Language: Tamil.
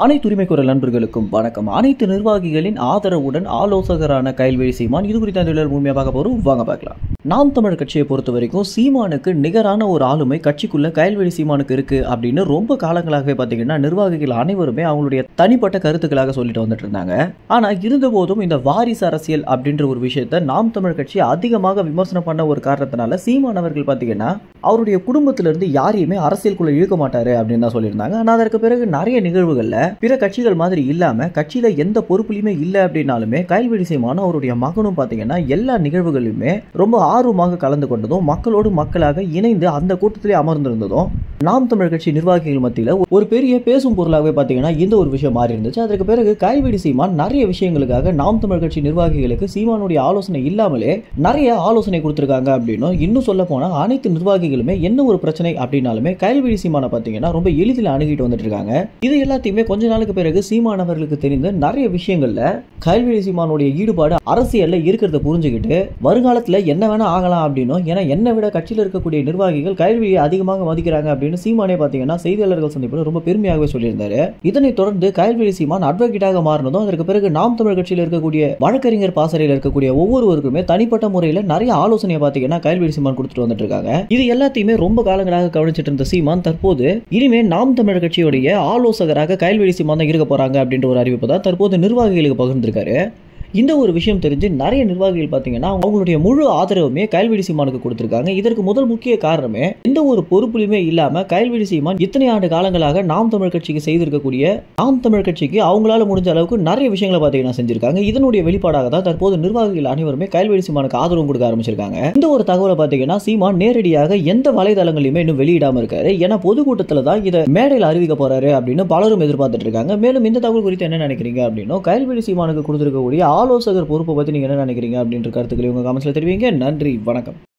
அனைத்து உரிமை குரல் நண்பர்களுக்கும் வணக்கம் அனைத்து நிர்வாகிகளின் ஆதரவுடன் ஆலோசகரான கைல்வெளி சீமான் இது குறித்த அந்த முழுமையாக பார்க்க போறோம் வாங்க பார்க்கலாம் நாம் தமிழ் கட்சியை பொறுத்த வரைக்கும் சீமானுக்கு நிகரான ஒரு ஆளுமை கட்சிக்குள்ள கைல்வெளி சீமானுக்கு இருக்கு அப்படின்னு ரொம்ப காலங்களாகவே பார்த்தீங்கன்னா நிர்வாகிகள் அனைவருமே அவங்களுடைய தனிப்பட்ட கருத்துக்களாக சொல்லிட்டு வந்துட்டு இருந்தாங்க ஆனா இருந்த போதும் இந்த வாரிசு அரசியல் அப்படின்ற ஒரு விஷயத்த நாம் தமிழ் கட்சி அதிகமாக விமர்சனம் பண்ண ஒரு காரணத்தினால சீமான் அவர்கள் பார்த்தீங்கன்னா அவருடைய குடும்பத்திலிருந்து யாரையுமே அரசியலுக்குள்ள இழுக்க மாட்டாரு அப்படின்னு தான் சொல்லியிருந்தாங்க ஆனா அதற்கு பிறகு நிறைய நிகழ்வுகள்ல பிற கட்சிகள் மாதிரி இல்லாம கட்சியில எந்த பொறுப்புலையுமே இல்லை அப்படின்னாலுமே கைல்வெளி சீமானும் அவருடைய மகனும் பார்த்தீங்கன்னா எல்லா நிகழ்வுகளிலுமே ரொம்ப ஆர்வமாக கலந்து கொண்டதும் மக்களோடு மக்களாக இணைந்து அந்த கூட்டத்திலே அமர்ந்திருந்ததும் நாம் தமிழ் கட்சி நிர்வாகிகள் மத்தியில் ஒரு பெரிய பேசும் பொருளாகவே பார்த்தீங்கன்னா இந்த ஒரு விஷயம் மாறி இருந்துச்சு அதற்கு பிறகு கைல்வெளி சீமான் நிறைய விஷயங்களுக்காக நாம் தமிழ் கட்சி நிர்வாகிகளுக்கு சீமானுடைய ஆலோசனை இல்லாமலே நிறைய ஆலோசனை கொடுத்துருக்காங்க அப்படின்னும் இன்னும் சொல்ல போனால் அனைத்து நிர்வாகிகளுமே என்ன ஒரு பிரச்சனை அப்படின்னாலுமே கைல்வெளி சீமானை பார்த்தீங்கன்னா ரொம்ப எளிதில் அணுகிட்டு வந்துட்டு இருக்காங்க இது எல்லாத்தையுமே கொஞ்ச நாளுக்கு பிறகு சீமான் அவர்களுக்கு தெரிந்து நிறைய விஷயங்கள்ல கைல்வெளி சீமானுடைய ஈடுபாடு அரசியல்ல இருக்கிறத புரிஞ்சுக்கிட்டு வருங்காலத்துல என்ன வேணா ஆகலாம் அப்படின்னும் ஏன்னா என்னை விட கட்சியில் இருக்கக்கூடிய நிர்வாகிகள் கைல்வெளியை அதிகமாக மதிக்கிறாங்க அப்படின்னு சீமானே பார்த்தீங்கன்னா செய்தியாளர்கள் சந்திப்பில் ரொம்ப பெருமையாகவே சொல்லியிருந்தாரு இதனைத் தொடர்ந்து கைல்வெளி சீமான் அட்வொகேட்டாக மாறினதும் அதற்கு பிறகு நாம் தமிழ் கட்சியில் இருக்கக்கூடிய வழக்கறிஞர் பாசறையில் இருக்கக்கூடிய ஒவ்வொருவருக்குமே தனிப்பட்ட முறையில் நிறைய ஆலோசனையை பார்த்தீங்கன்னா கைல்வெளி சீமான் கொடுத்துட்டு வந்துட்டு இருக்காங்க இது எல்லாத்தையுமே ரொம்ப காலங்களாக கவனிச்சிட்டு இருந்த சீமான் தற்போது இனிமே நாம் தமிழர் கட்சியுடைய ஆலோசகராக கைல்வெளி சீமான் தான் இருக்க போறாங்க அப்படின்ற ஒரு அறிவிப்பு தான் தற்போது நிர்வாகிகளுக்கு பகிர்ந்திருக்காரு இந்த ஒரு விஷயம் தெரிஞ்சு நிறைய நிர்வாகிகள் பார்த்தீங்கன்னா அவங்களுடைய முழு ஆதரவுமே கைல்வெளி சீமானுக்கு கொடுத்துருக்காங்க இதற்கு முதல் முக்கிய காரணமே எந்த ஒரு பொறுப்புலையுமே இல்லாம கைல்வெளி சீமான் இத்தனை ஆண்டு காலங்களாக நாம் தமிழ் கட்சிக்கு செய்திருக்கக்கூடிய நாம் தமிழ் கட்சிக்கு அவங்களால முடிஞ்ச அளவுக்கு நிறைய விஷயங்களை பார்த்தீங்கன்னா செஞ்சிருக்காங்க இதனுடைய வெளிப்பாடாக தான் தற்போது நிர்வாகிகள் அனைவருமே கைல்வெளி சீமானுக்கு ஆதரவு கொடுக்க ஆரம்பிச்சிருக்காங்க இந்த ஒரு தகவலை பார்த்தீங்கன்னா சீமான் நேரடியாக எந்த வலைதளங்களையுமே இன்னும் வெளியிடாம இருக்காரு ஏன்னா பொதுக்கூட்டத்தில் தான் இதை மேடையில் அறிவிக்க போறாரு அப்படின்னு பலரும் எதிர்பார்த்துட்டு இருக்காங்க மேலும் இந்த தகவல் குறித்து என்ன நினைக்கிறீங்க அப்படின்னா கைல்வெளி சீமானுக்கு கொடுத்திருக்கக்கூடிய ஆலோசகர் பொறுப்பை பற்றி நீங்கள் என்ன நினைக்கிறீங்க அப்படின்ற கருத்துக்களை உங்கள் கமெண்ட்ஸில் தெரிவிங்க நன்றி வணக்கம்